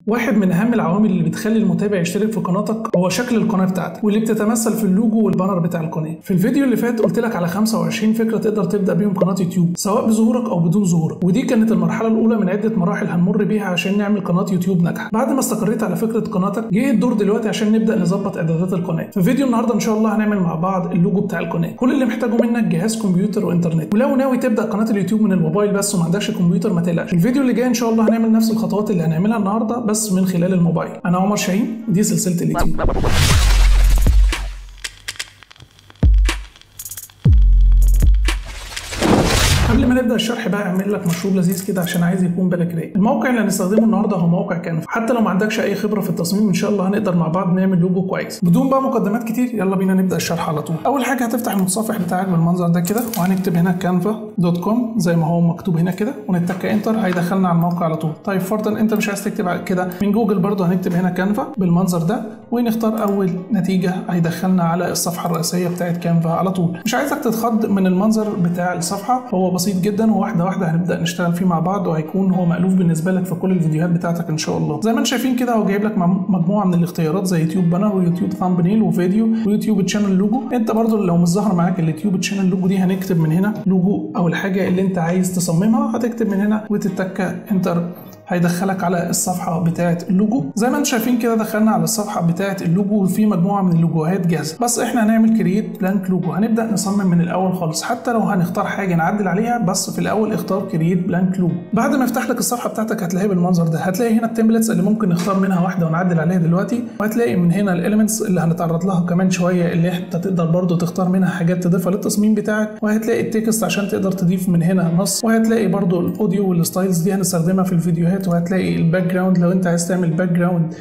واحد من اهم العوامل اللي بتخلي المتابع يشترك في قناتك هو شكل القناه بتاعتك واللي بتتمثل في اللوجو والبانر بتاع القناه في الفيديو اللي فات قلت لك على 25 فكره تقدر تبدا بيهم قناه يوتيوب سواء بظهورك او بدون ظهورك ودي كانت المرحله الاولى من عده مراحل هنمر بيها عشان نعمل قناه يوتيوب ناجحه بعد ما استقريت على فكره قناتك جه الدور دلوقتي عشان نبدا نظبط اعدادات القناه في فيديو النهارده ان شاء الله هنعمل مع بعض اللوجو بتاع القناه كل اللي محتاجه منك جهاز كمبيوتر وانترنت ولو ناوي تبدا قناه اليوتيوب من الموبايل بس وما عندكش كمبيوتر ما تقلقش الفيديو اللي جاي ان شاء الله هنعمل نفس الخطوات اللي هنعملها النهارده بس من خلال الموبايل انا عمر شاهين دي سلسله اليوتيوب قبل ما نبدا الشرح بقى اعمل لك مشروب لذيذ كده عشان عايز يكون بالك رايق الموقع اللي هنستخدمه النهارده هو موقع كانفا حتى لو ما عندكش اي خبره في التصميم ان شاء الله هنقدر مع بعض نعمل لوجو كويس بدون بقى مقدمات كتير يلا بينا نبدا الشرح على طول اول حاجه هتفتح المتصفح بتاعك بالمنظر ده كده وهنكتب هنا كانفا دوت كوم زي ما هو مكتوب هنا كده ونتك انتر هيدخلنا على الموقع على طول طيب فرضا انت مش عايز تكتب كده من جوجل برضه هنكتب هنا كانفا بالمنظر ده ونختار اول نتيجه هيدخلنا على الصفحه الرئيسيه بتاعت كانفا على طول مش عايزك تتخض من المنظر بتاع الصفحه هو بسيط جدا وواحده واحده هنبدا نشتغل فيه مع بعض وهيكون هو مألوف بالنسبه لك في كل الفيديوهات بتاعتك ان شاء الله زي ما انتم شايفين كده هو جايب لك مجموعه من الاختيارات زي يوتيوب بانر ويوتيوب ثامبنيل وفيديو ويوتيوب تشانل لوجو انت برضو لو مش ظاهر معاك اليوتيوب تشانل لوجو دي هنكتب من هنا لوجو او الحاجه اللي انت عايز تصممها هتكتب من هنا وتتك انتر هيدخلك على الصفحه بتاعه اللوجو زي ما انتم شايفين كده دخلنا على الصفحه بتاعه اللوجو وفي مجموعه من اللوجوهات جاهزه بس احنا هنعمل كرييت بلانك لوجو هنبدا نصمم من الاول خالص حتى لو هنختار حاجه نعدل عليها بس في الاول اختار كرييت بلانك لوجو بعد ما يفتح لك الصفحه بتاعتك هتلاقيها بالمنظر ده هتلاقي هنا التمبلتس اللي ممكن نختار منها واحده ونعدل عليها دلوقتي وهتلاقي من هنا الاليمنتس اللي هنتعرض لها كمان شويه اللي انت تقدر برضو تختار منها حاجات تضيفها للتصميم بتاعك وهتلاقي التكست عشان تقدر تضيف من هنا نص وهتلاقي برضو الاوديو والستايلز دي هنستخدمها في الفيديوهات وهتلاقي الباك جراوند لو انت عايز تعمل باك جراوند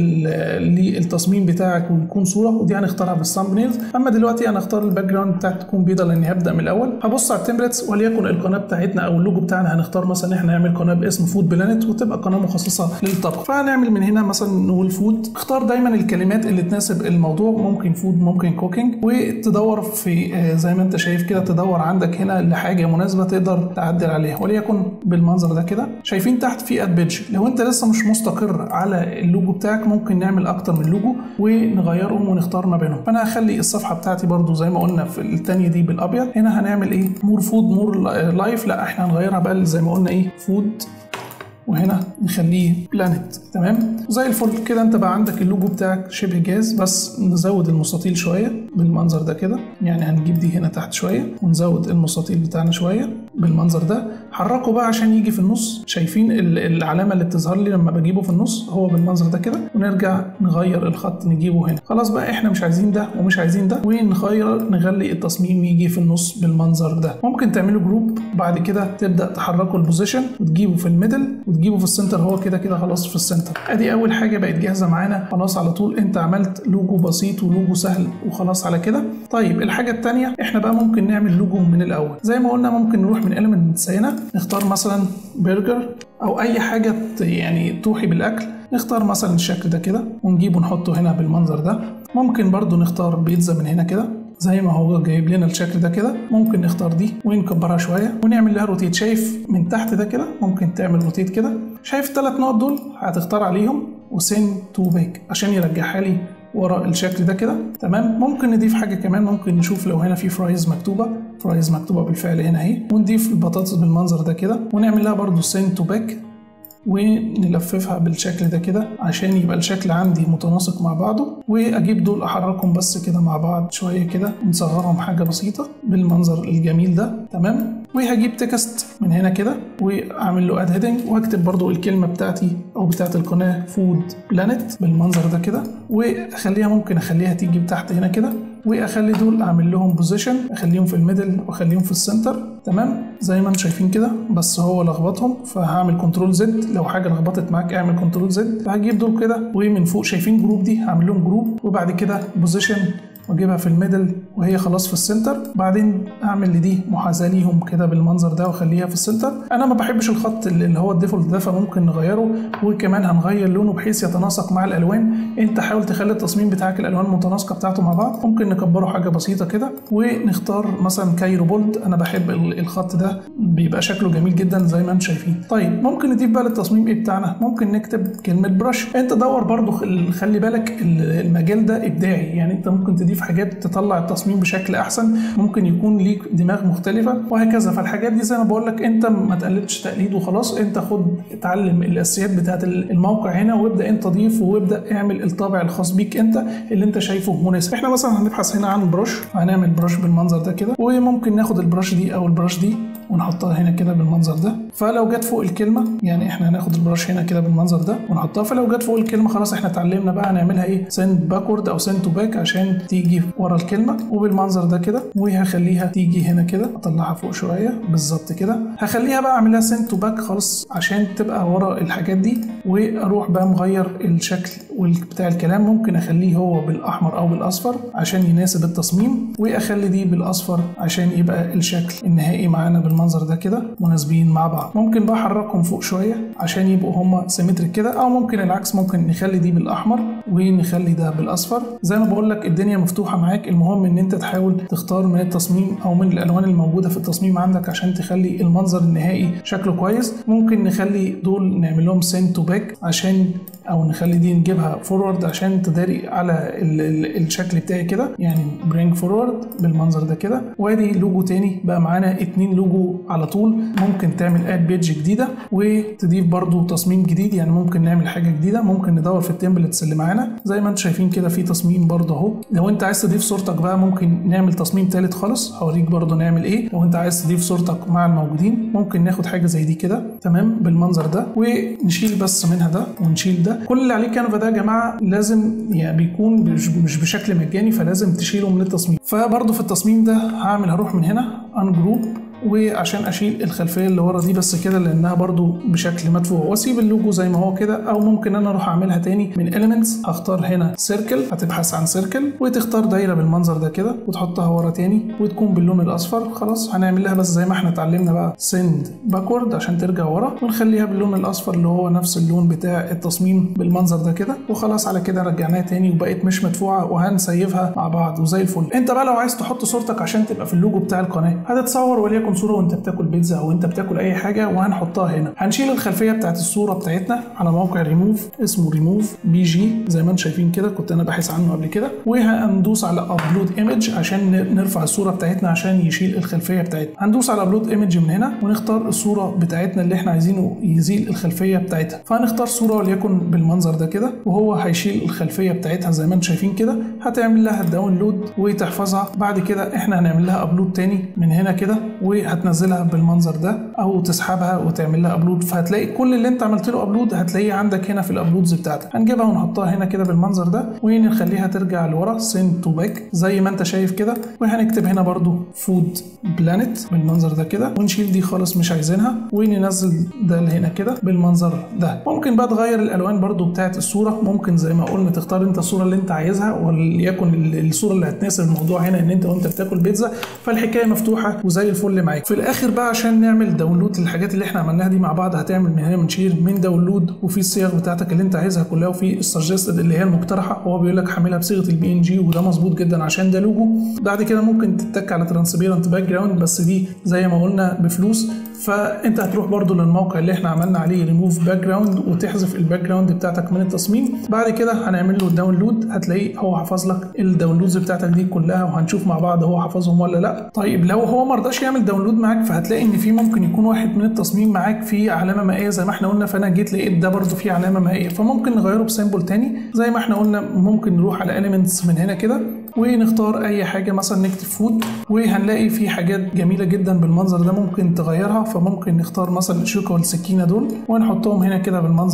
للتصميم بتاعك ويكون صوره ودي هنختارها بالثامبنيلز اما دلوقتي انا اختار الباك جراوند بتاعتي تكون بيضه لاني هبدا من الاول هبص على التمبلتس وليكن القناه بتاعتنا او اللوجو بتاعنا هنختار مثلا احنا نعمل قناه باسم فود بلانت وتبقى قناه مخصصه للطبخ فهنعمل من هنا مثلا نقول فود اختار دايما الكلمات اللي تناسب الموضوع ممكن فود ممكن كوكينج وتدور في زي ما انت شايف كده تدور عندك هنا لحاجه مناسبه تقدر تعدل عليها وليكن بالمنظر ده كده شايفين تحت في اد بيدج لو انت لسه مش مستقر على اللوجو بتاعك ممكن نعمل اكتر من لوجو ونغيرهم ونختار ما بينهم فانا هخلي الصفحه بتاعتي برضو زي ما قلنا في الثانيه دي بالابيض هنا هنعمل ايه مور فود مور لايف لا احنا هنغيرها بقى زي ما قلنا ايه فود وهنا نخليه بلانت تمام زي الفل كده انت بقى عندك اللوجو بتاعك شبه جاهز بس نزود المستطيل شويه بالمنظر ده كده يعني هنجيب دي هنا تحت شويه ونزود المستطيل بتاعنا شويه بالمنظر ده حركه بقى عشان يجي في النص شايفين العلامه اللي بتظهر لي لما بجيبه في النص هو بالمنظر ده كده ونرجع نغير الخط نجيبه هنا خلاص بقى احنا مش عايزين ده ومش عايزين ده ونغير نخلي التصميم يجي في النص بالمنظر ده ممكن تعملوا جروب بعد كده تبدا تحركوا البوزيشن وتجيبه في الميدل وتجيبه في السنتر هو كده كده خلاص في السنتر ادي اول حاجه بقت جاهزه معانا خلاص على طول انت عملت لوجو بسيط ولوجو سهل وخلاص على كده طيب الحاجه الثانيه احنا بقى ممكن نعمل لوجو من الاول زي ما قلنا ممكن نروح من اليمنتس هنا نختار مثلا برجر او اي حاجه يعني توحي بالاكل نختار مثلا الشكل ده كده ونجيبه نحطه هنا بالمنظر ده ممكن برضو نختار بيتزا من هنا كده زي ما هو جايب لنا الشكل ده كده ممكن نختار دي ونكبرها شويه ونعمل لها روتيت شايف من تحت ده كده ممكن تعمل روتيت كده شايف الثلاث نقط دول هتختار عليهم وسن تو باك عشان يرجعها لي ورا الشكل ده كده تمام ممكن نضيف حاجه كمان ممكن نشوف لو هنا في فرايز مكتوبه فرايز مكتوبه بالفعل هنا اهي ونضيف البطاطس بالمنظر ده كده ونعمل لها برده سن تو باك ونلففها بالشكل ده كده عشان يبقى الشكل عندي متناسق مع بعضه واجيب دول احركهم بس كده مع بعض شويه كده ونصغرهم حاجه بسيطه بالمنظر الجميل ده تمام وهجيب تكست من هنا كده واعمل له اد هيدنج واكتب برضو الكلمه بتاعتي او بتاعت القناه فود بلانت بالمنظر ده كده واخليها ممكن اخليها تيجي تحت هنا كده واخلي دول اعمل لهم بوزيشن اخليهم في الميدل واخليهم في السنتر تمام زي ما انتم شايفين كده بس هو لخبطهم فهعمل كنترول زد لو حاجه لخبطت معاك اعمل كنترول زد فهجيب دول كده ومن فوق شايفين جروب دي هعمل لهم جروب وبعد كده بوزيشن واجيبها في الميدل وهي خلاص في السنتر بعدين اعمل لدي محاذاه ليهم كده بالمنظر ده واخليها في السنتر انا ما بحبش الخط اللي هو الديفولت ده فممكن نغيره وكمان هنغير لونه بحيث يتناسق مع الالوان انت حاول تخلي التصميم بتاعك الالوان المتناسقه بتاعته مع بعض ممكن نكبره حاجه بسيطه كده ونختار مثلا كايرو بولد انا بحب الخط ده بيبقى شكله جميل جدا زي ما انتم شايفين طيب ممكن نضيف بقى للتصميم ايه بتاعنا ممكن نكتب كلمه برش انت دور برضو خلي بالك المجال ده ابداعي يعني انت ممكن تضيف حاجات تطلع التصميم بشكل احسن ممكن يكون ليك دماغ مختلفه وهكذا فالحاجات دي زي ما بقول لك انت ما تقلدش تقليد وخلاص انت خد اتعلم الاساسيات بتاعت الموقع هنا وابدا انت ضيف وابدا اعمل الطابع الخاص بيك انت اللي انت شايفه مناسب احنا مثلا هنبحث هنا عن بروش هنعمل بروش بالمنظر ده كده وممكن ناخد البروش دي او البروش دي ونحطها هنا كده بالمنظر ده فلو جت فوق الكلمه يعني احنا هناخد البرش هنا كده بالمنظر ده ونحطها فلو جت فوق الكلمه خلاص احنا اتعلمنا بقى هنعملها ايه سند باكورد او سند تو باك عشان تيجي ورا الكلمه وبالمنظر ده كده وهخليها تيجي هنا كده اطلعها فوق شويه بالظبط كده هخليها بقى اعملها سند تو باك خالص عشان تبقى ورا الحاجات دي واروح بقى مغير الشكل بتاع الكلام ممكن اخليه هو بالاحمر او بالاصفر عشان يناسب التصميم واخلي دي بالاصفر عشان يبقى الشكل النهائي معانا بالمنظر ده كده مناسبين مع بعض ممكن بقى احركهم فوق شويه عشان يبقوا هما سيمتريك كده او ممكن العكس ممكن نخلي دي بالاحمر ونخلي ده بالاصفر زي ما بقول لك الدنيا مفتوحه معاك المهم ان انت تحاول تختار من التصميم او من الالوان الموجوده في التصميم عندك عشان تخلي المنظر النهائي شكله كويس ممكن نخلي دول نعمل لهم سين تو باك عشان او نخلي دي نجيبها فورورد عشان تداري على ال ال الشكل بتاعي كده يعني برينج فورورد بالمنظر ده كده وادي لوجو تاني بقى معانا اتنين لوجو على طول ممكن تعمل اد بيج جديده وتضيف برضو تصميم جديد يعني ممكن نعمل حاجه جديده ممكن ندور في التمبلتس اللي معانا زي ما انتم شايفين كده في تصميم برضو اهو لو انت عايز تضيف صورتك بقى ممكن نعمل تصميم تالت خالص هوريك برضو نعمل ايه لو انت عايز تضيف صورتك مع الموجودين ممكن ناخد حاجه زي دي كده تمام بالمنظر ده ونشيل بس منها ده ونشيل ده كل اللي عليه كانفا ده يا جماعه لازم يعني بيكون مش بشكل مجاني فلازم تشيله من التصميم فبرضو في التصميم ده هعمل هروح من هنا ان جروب وعشان اشيل الخلفيه اللي ورا دي بس كده لانها برضو بشكل مدفوع واسيب اللوجو زي ما هو كده او ممكن انا اروح اعملها تاني من elements هختار هنا سيركل هتبحث عن سيركل وتختار دايره بالمنظر ده كده وتحطها ورا تاني وتكون باللون الاصفر خلاص هنعمل لها بس زي ما احنا اتعلمنا بقى سند باكورد عشان ترجع ورا ونخليها باللون الاصفر اللي هو نفس اللون بتاع التصميم بالمنظر ده كده وخلاص على كده رجعناها تاني وبقت مش مدفوعه وهنسيفها مع بعض وزي الفل انت بقى لو عايز تحط صورتك عشان تبقى في اللوجو بتاع القناه هتتصور وليكن صوره وانت بتاكل بيتزا او انت بتاكل اي حاجه وهنحطها هنا هنشيل الخلفيه بتاعت الصوره بتاعتنا على موقع ريموف اسمه ريموف بي جي زي ما انتم شايفين كده كنت انا باحث عنه قبل كده وهندوس على ابلود ايمج عشان نرفع الصوره بتاعتنا عشان يشيل الخلفيه بتاعتنا هندوس على ابلود ايمج من هنا ونختار الصوره بتاعتنا اللي احنا عايزينه يزيل الخلفيه بتاعتها فهنختار صوره وليكن بالمنظر ده كده وهو هيشيل الخلفيه بتاعتها زي ما انتم شايفين كده هتعمل لها داونلود وتحفظها بعد كده احنا هنعمل لها ابلود تاني من هنا كده وهتنزلها بالمنظر ده او تسحبها وتعمل لها ابلود فهتلاقي كل اللي انت عملت له ابلود هتلاقيه عندك هنا في الابلودز بتاعتك هنجيبها ونحطها هنا كده بالمنظر ده ونخليها ترجع لورا سند تو باك زي ما انت شايف كده وهنكتب هنا برضو فود بلانت بالمنظر ده كده ونشيل دي خالص مش عايزينها وننزل ده اللي هنا كده بالمنظر ده ممكن بقى تغير الالوان برضو بتاعت الصوره ممكن زي ما قلنا تختار انت الصوره اللي انت عايزها وليكن الصوره اللي هتناسب الموضوع هنا ان انت وانت بتاكل بيتزا فالحكايه مفتوحه وزي الفل معاك في الاخر بقى عشان نعمل داونلود للحاجات اللي احنا عملناها دي مع بعض هتعمل من هنا من شير من داونلود وفي الصيغ بتاعتك اللي انت عايزها كلها وفي السجستد اللي هي المقترحه هو بيقول لك حاملها بصيغه البي ان جي وده مظبوط جدا عشان ده لوجو بعد كده ممكن تتك على ترانسبيرنت باك جراوند بس دي زي ما قلنا بفلوس فانت هتروح برضو للموقع اللي احنا عملنا عليه ريموف باك جراوند وتحذف الباك جراوند بتاعتك من التصميم بعد كده هنعمل له الداونلود هتلاقيه هو حفظ لك الداونلودز بتاعتك دي كلها وهنشوف مع بعض هو حفظهم ولا لا طيب لو هو ما رضاش يعمل داونلود معاك فهتلاقي ان في ممكن يكون واحد من التصميم معاك فيه علامه مائيه زي ما احنا قلنا فانا جيت لقيت ده برضو فيه علامه مائيه فممكن نغيره بسيمبل تاني زي ما احنا قلنا ممكن نروح على elements من هنا كده ونختار اي حاجه مثلا نكتب فود وهنلاقي في حاجات جميله جدا بالمنظر ده ممكن تغيرها فممكن نختار مثلا الشوكه والسكينه دول ونحطهم هنا كده بالمنظر ده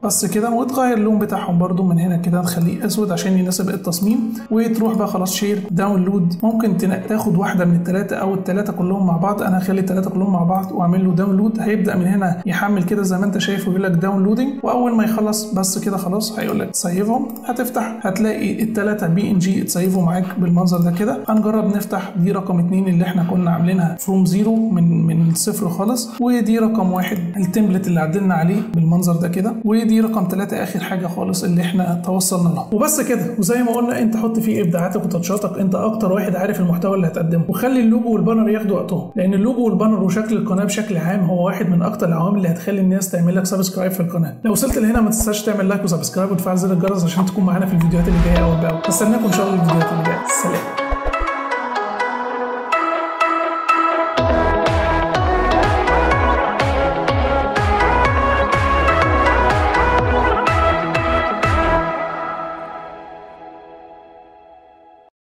بس كده وتغير اللون بتاعهم برده من هنا كده نخليه اسود عشان يناسب التصميم وتروح بقى خلاص شير داونلود ممكن تاخد واحده من الثلاثه او الثلاثه كلهم مع بعض انا هخلي الثلاثه كلهم مع بعض واعمل له داونلود هيبدا من هنا يحمل كده زي ما انت شايف ويقول لك داونلودنج واول ما يخلص بس كده خلاص هيقول لك سيفهم هتفتح هتلاقي الثلاثه بي ان جي اتسيفوا معاك بالمنظر ده كده هنجرب نفتح دي رقم اتنين اللي احنا كنا عاملينها فروم زيرو من من الصفر خالص ودي رقم واحد التمبلت اللي عدلنا عليه بالمنظر ده كده ودي رقم ثلاثة اخر حاجه خالص اللي احنا توصلنا لها وبس كده وزي ما قلنا انت حط فيه ابداعاتك وتاتشاتك انت اكتر واحد عارف المحتوى اللي هتقدمه وخلي اللوجو والبانر ياخدوا وقتهم لان اللوجو والبانر وشكل القناه بشكل عام هو واحد من اكتر العوامل اللي هتخلي الناس تعمل لك سبسكرايب في القناه لو وصلت لهنا ما تنساش تعمل لايك وسبسكرايب وتفعل زر الجرس عشان تكون معانا في الفيديوهات اللي جايه اول باول استناكم ان شاء الله الفيديوهات اللي جايه سلام